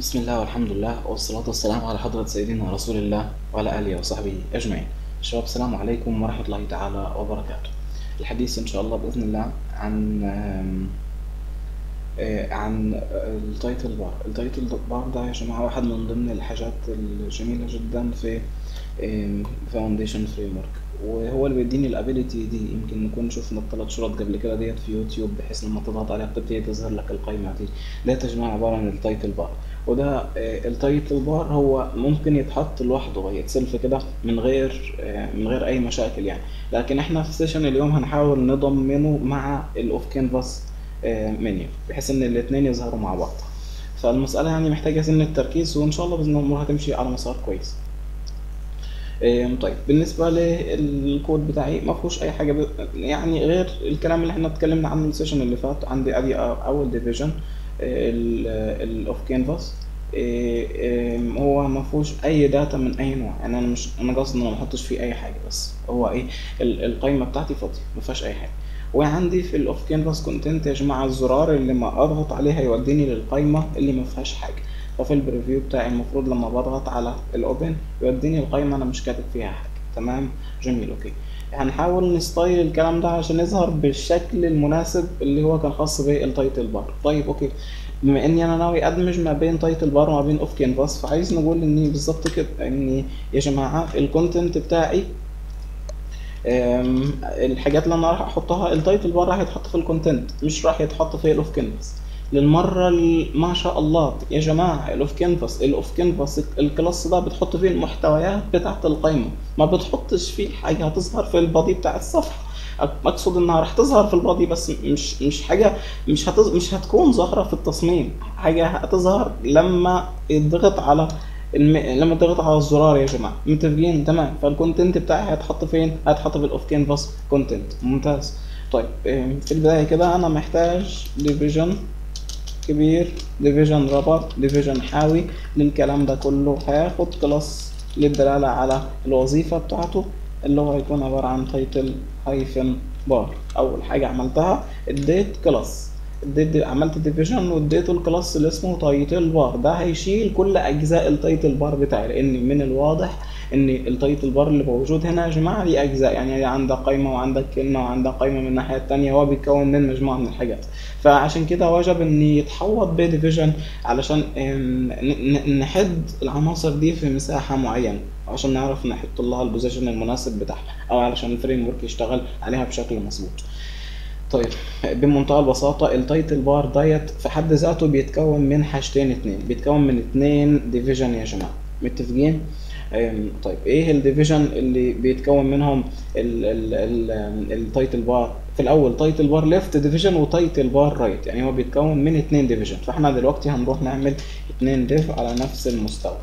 بسم الله والحمد لله والصلاة والسلام على حضرة سيدنا رسول الله وعلى آله وصحبه أجمعين شباب السلام عليكم ورحمة الله تعالى وبركاته الحديث إن شاء الله بإذن الله عن آم، آه، عن التايتل بار التايتل بار ده يا جماعة واحد من ضمن الحاجات الجميلة جدا في فاونديشن فريم ورك وهو اللي بيديني الابيليتي دي يمكن نكون شفنا الثلاث شروط قبل كده ديت في يوتيوب بحيث لما تضغط عليها بتبتدي تظهر لك القائمة دي ده يا جماعة عبارة عن التايتل بار وده آه، التايتل بار هو ممكن يتحط لوحده يتسلف كده من غير آه، من غير اي مشاكل يعني لكن احنا في سيشن اليوم هنحاول نضمنه مع الاوف كانفاس منيو بحيث ان الاثنين يظهروا مع بعض فالمسألة يعني محتاجة سن التركيز وإن شاء الله بإذن الله الأمور هتمشي على مسار كويس. إيه، طيب بالنسبة للكود بتاعي ما فيهوش أي حاجة ب... يعني غير الكلام اللي احنا اتكلمنا عنه السيشن اللي فات عندي أدي أول ديفيجن الأوف كانفاس هو ما فيهوش أي داتا من أي نوع يعني أنا مش أنا قصدي إن أنا ما أحطش فيه أي حاجة بس هو إيه ال- القايمة بتاعتي فاضية ما فيهاش أي حاجة. وعندي في الاوف كانفاس كونتنت يا جماعه الزرار اللي ما اضغط عليه هيوديني للقايمه اللي ما فيهاش حاجه ففي البريفيو بتاعي المفروض لما بضغط على الاوبن يوديني القايمه انا مش كاتب فيها حاجه تمام جميل اوكي هنحاول نستايل الكلام ده عشان يظهر بالشكل المناسب اللي هو كان خاص بالتايتل بار طيب اوكي بما اني انا ناوي ادمج ما بين تايتل بار وما بين اوف كانفاس فعايز نقول اني بالظبط كده ان يا جماعه الكونتنت بتاعي أم، الحاجات اللي انا راح احطها التايتل بار راح يتحط في الكونتنت مش راح يتحط في الاوف كانفاس للمره ال- ما شاء الله يا جماعه الاوف كانفاس الاوف كانفاس الكلاس ده بتحط فيه المحتويات بتاعه القائمه ما بتحطش فيه حاجه هتظهر في البادي بتاع الصفحه أك- اقصد انها راح تظهر في البادي بس مش مش حاجه مش هتظ... مش هتكون ظاهره في التصميم حاجه هتظهر لما يضغط على الم... لما تضغط على الزرار يا جماعه متفقين تمام فالكونتنت بتاعي هيتحط فين هيتحط في الاوف كانفاس كونتنت ممتاز طيب آم، في البدايه كده انا محتاج ديفيجن كبير ديفيجن رابر ديفيجن حاوي للكلام ده كله هياخد كلاس للدلاله على الوظيفه بتاعته اللي هو هيكون عباره عن تايتل هايفن بار اول حاجه عملتها اديت كلاس اديت عملت ديفيجن واديته الكلاس اللي اسمه تايتل بار ده هيشيل كل اجزاء التايتل بار بتاعي لان من الواضح ان التايتل بار اللي موجود هنا يا جماعه ليه اجزاء يعني عندك قائمه وعندك كلمه وعندك قائمه من الناحيه التانية هو بيتكون من مجموعه من الحاجات فعشان كده وجب ان يتحوط بديفيجن علشان آم، ن- ن- نحد العناصر دي في مساحه معينه عشان نعرف نحط لها البوزيشن المناسب بتاعها او علشان الفريم ورك يشتغل عليها بشكل مظبوط طيب بمنتهى البساطة التايتل بار ديت في حد ذاته بيتكون من حاجتين اتنين بيتكون من اتنين ديفيجن يا جماعة متفقين؟ أم، طيب ايه الديفيجن اللي بيتكون منهم التايتل بار في الاول تايتل بار ليفت ديفيجن وتايتل بار رايت يعني هو بيتكون من اتنين ديفيجن فاحنا دلوقتي هنروح نعمل اتنين ديف على نفس المستوى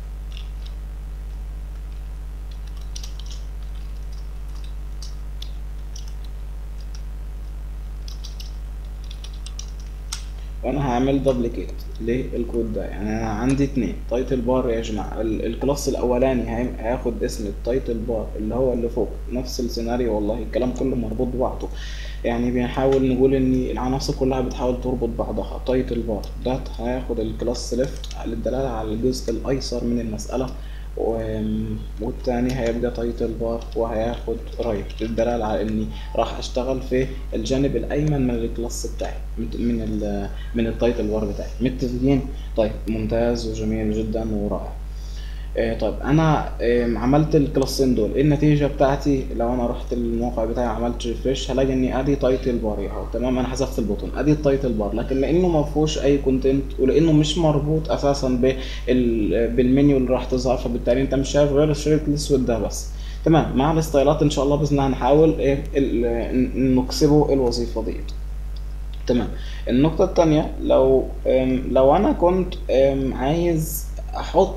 وانا هعمل دبليكيت للكود ده يعني انا عندي اتنين تايتل بار يا جماعه ال- الكلاس الاولاني هي- هياخد اسم التايتل بار اللي هو اللي فوق نفس السيناريو والله الكلام كله مربوط ببعضه يعني بنحاول نقول ان العناصر كلها بتحاول تربط بعضها تايتل بار ده هياخد الكلاس ليفت للدلاله على الجزء الايسر من المساله و- والتاني هيبقى تايتل بار وهياخد رايت للدلالة على اني راح اشتغل في الجانب الايمن من الكلاس بتاعي من من ال من التايتل بار بتاعي متفقين طيب ممتاز وجميل جدا ورائع آه طيب انا آم، عملت الكلاسين دول ايه النتيجه بتاعتي لو انا رحت الموقع بتاعي عملت ريفريش هلاقي اني ادي تايتل بار اهو تمام انا حذفت البوتون ادي التايتل بار لكن لانه ما فيهوش اي كونتنت ولانه مش مربوط اساسا بال بالمنيو اللي راح تظهر فبالتالي انت مش شايف غير الشريط الاسود ده بس تمام مع الستايلات ان شاء الله باذن الله هنحاول ايه ال- ن- نكسبه الوظيفه ديت تمام النقطة التانية لو أم، لو أنا كنت أم، عايز أحط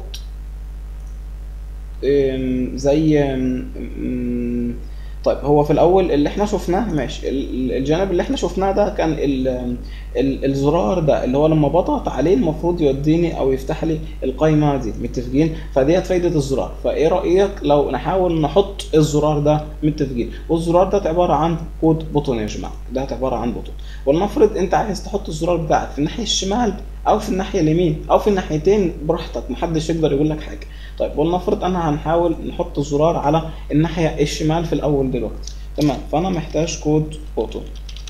أم، زي أم، أم، طيب هو في الأول اللي احنا شفناه ماشي ال- ال- الجانب اللي احنا شفناه ده كان ال ال الزرار ده اللي هو لما بضغط عليه المفروض يوديني أو يفتح لي القايمة دي متفقين فديت فايدة الزرار فإيه رأيك لو نحاول نحط الزرار ده متفقين والزرار ده عبارة عن كود بوتون يا جماعة ده عبارة عن بوتون ولنفرض انت عايز تحط الزرار بتاعك في الناحيه الشمال او في الناحيه اليمين او في الناحيتين براحتك محدش يقدر يقول لك حاجه طيب ولنفرض انا هنحاول نحط الزرار على الناحيه الشمال في الاول دلوقتي تمام فانا محتاج كود بوتون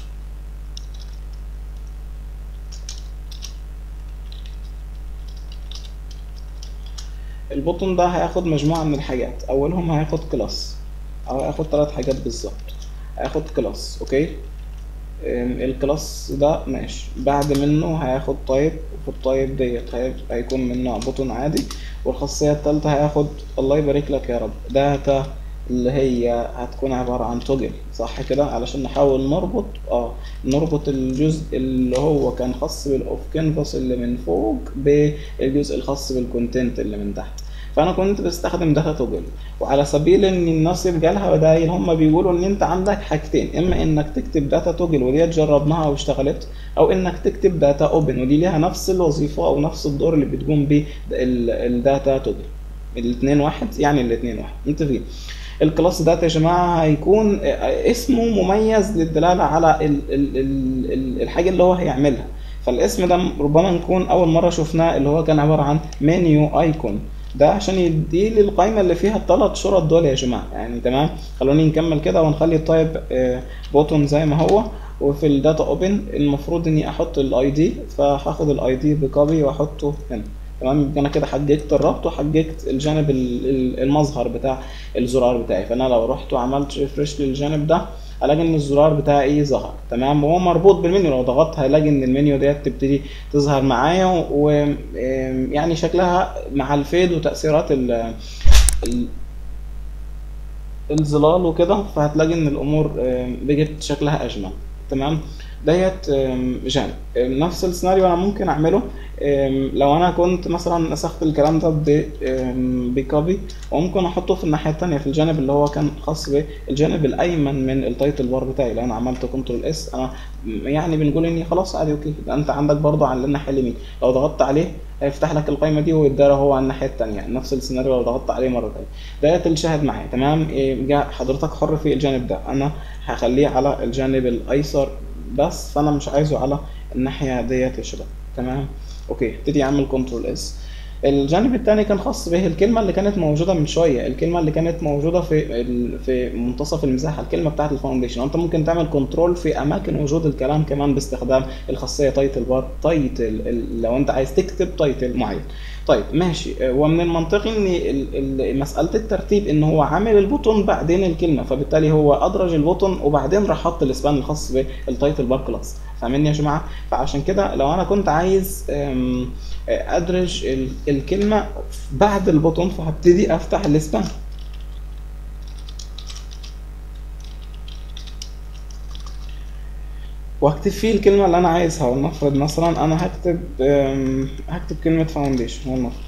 البوتون ده هياخد مجموعة من الحاجات أولهم هياخد كلاس أو هياخد ثلاث حاجات بالظبط هياخد كلاس أوكي أم، الكلاس ده ماشي بعد منه هياخد تايب وفي التايب ديت هي- هيكون منه بوتون عادي والخاصية التالتة هياخد الله يبارك لك يا رب داتا اللي هي هتكون عبارة عن توجل صح كده علشان نحاول نربط اه نربط الجزء اللي هو كان خاص بالاوف كانفاس اللي من فوق بالجزء الخاص بالكونتنت اللي من تحت فانا كنت بستخدم داتا توجل وعلى سبيل ان الناس يبقى لها بدايل هم بيقولوا ان انت عندك حاجتين اما انك تكتب داتا توجل ودي جربناها واشتغلت او انك تكتب داتا اوبن ودي ليها نفس الوظيفه او نفس الدور اللي بتقوم بيه الداتا توجل الاثنين واحد يعني الاثنين واحد متفقين الكلاس ده يا جماعه هيكون اسمه مميز للدلاله على ال ال ال ال الحاجه اللي هو هيعملها فالاسم ده ربما نكون اول مره شفناه اللي هو كان عباره عن منيو ايكون ده عشان يدي لي القائمه اللي فيها الثلاث شرط دول يا جماعه يعني تمام خلوني نكمل كده ونخلي التايب بوتون زي ما هو وفي الداتا اوبن المفروض اني احط الاي دي فهاخد الاي دي بكوبي واحطه هنا تمام يبقى انا كده حججت الربط وحججت الجانب ال- ال- المظهر بتاع الزرار بتاعي فانا لو رحت وعملت ريفرش للجانب ده الاقي ان الزرار بتاعي ايه ظهر تمام وهو مربوط بالمنيو لو ضغطت هلاقي ان المنيو ديت تبتدي تظهر معايا ويعني شكلها مع الفيد وتاثيرات ال ال- الظلال وكده فهتلاقي ان الامور آم، بقت شكلها اجمل تمام ديت آم، جانب آم، نفس السيناريو انا ممكن اعمله آم، لو انا كنت مثلا نسخت الكلام ده ب- آم، بكوبي وممكن احطه في الناحيه التانية في الجانب اللي هو كان خاص بالجانب الايمن من التايتل بار بتاعي لو انا عملت كنترول اس انا يعني بنقول اني خلاص عادي اوكي يبقى انت عندك برضه على الناحيه اليمين لو ضغطت عليه هيفتح لك القائمه دي ويدار هو على الناحيه التانية نفس السيناريو لو ضغطت عليه مره تانية ديت الشاهد معايا تمام إيه، جا حضرتك حر في الجانب ده انا هخليه على الجانب الايسر بس فانا مش عايزه على الناحيه ديت يا شباب تمام اوكي ابتدي اعمل كنترول اس الجانب الثاني كان خاص به الكلمه اللي كانت موجوده من شويه الكلمه اللي كانت موجوده في ال- في منتصف المساحه الكلمه بتاعه الفاونديشن وانت ممكن تعمل كنترول في اماكن وجود الكلام كمان باستخدام الخاصيه تايتل بار تايتل لو انت عايز تكتب تايتل معين طيب ماشي آه، ومن المنطقي ان ال- ال- مساله الترتيب ان هو عامل البوتون بعدين الكلمه فبالتالي هو ادرج البوتون وبعدين راح حط الاسبان الخاص بالتايتل بار كلاس فاهمين يا جماعه فعشان كده لو انا كنت عايز آم، آه، ادرج ال- الكلمه بعد البوتون فهبتدي افتح الاسبان واكتب فيه الكلمه اللي انا عايزها ولنفرض مثلا انا هكتب آم، هكتب كلمه فاونديشن ولنفرض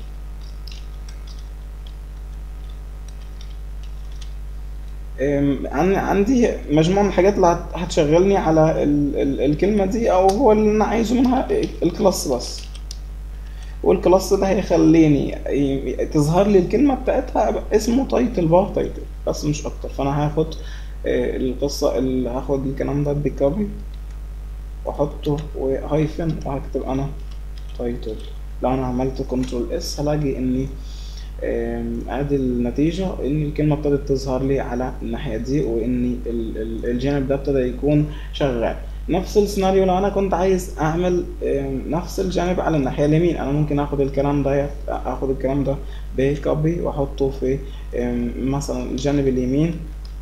أم، عن- عندي مجموعة من الحاجات اللي هت- هتشغلني على ال ال الكلمة دي أو هو اللي أنا عايزه منها الكلاس بس والكلاس ده هيخليني ي- تظهر لي الكلمة بتاعتها اسمه تايتل بار تايتل بس مش أكتر فأنا هاخد آه، القصة اللي هاخد الكلام ده بكوبي وأحطه وهايفن وهكتب أنا تايتل لو أنا عملت كنترول اس هلاقي إني آم، ادي النتيجة ان الكلمة ابتدت تظهر لي على الناحية دي وان ال- ال- الجانب ده ابتدى يكون شغال نفس السيناريو لو انا كنت عايز اعمل آم، نفس الجانب على الناحية اليمين انا ممكن اخد الكلام ده اخد الكلام ده بكوبي واحطه في آم، مثلا الجانب اليمين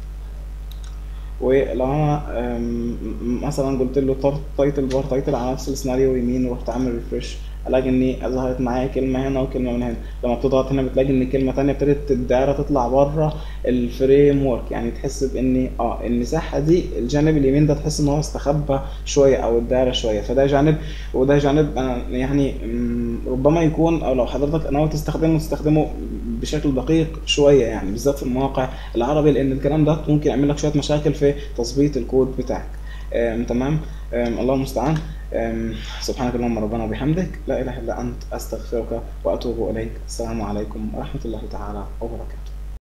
ولو انا آم، مثلا قلت له تايتل بار تايتل على نفس السيناريو يمين ورحت عامل ريفرش الاقي ان ظهرت معايا كلمه هنا وكلمه من هنا لما بتضغط هنا بتلاقي ان كلمه تانية ابتدت الدائره تطلع بره الفريم ورك يعني تحس بان اه المساحه دي الجانب اليمين ده تحس ان هو استخبى شويه او الدائره شويه فده جانب وده جانب انا يعني مم، ربما يكون او لو حضرتك ناوي تستخدمه تستخدمه بشكل دقيق شويه يعني بالذات في المواقع العربي لان الكلام ده ممكن يعمل لك شويه مشاكل في تظبيط الكود بتاعك آم، تمام آم، الله المستعان آم، سبحانك اللهم ربنا وبحمدك لا اله الا انت استغفرك واتوب اليك السلام عليكم ورحمه الله تعالى وبركاته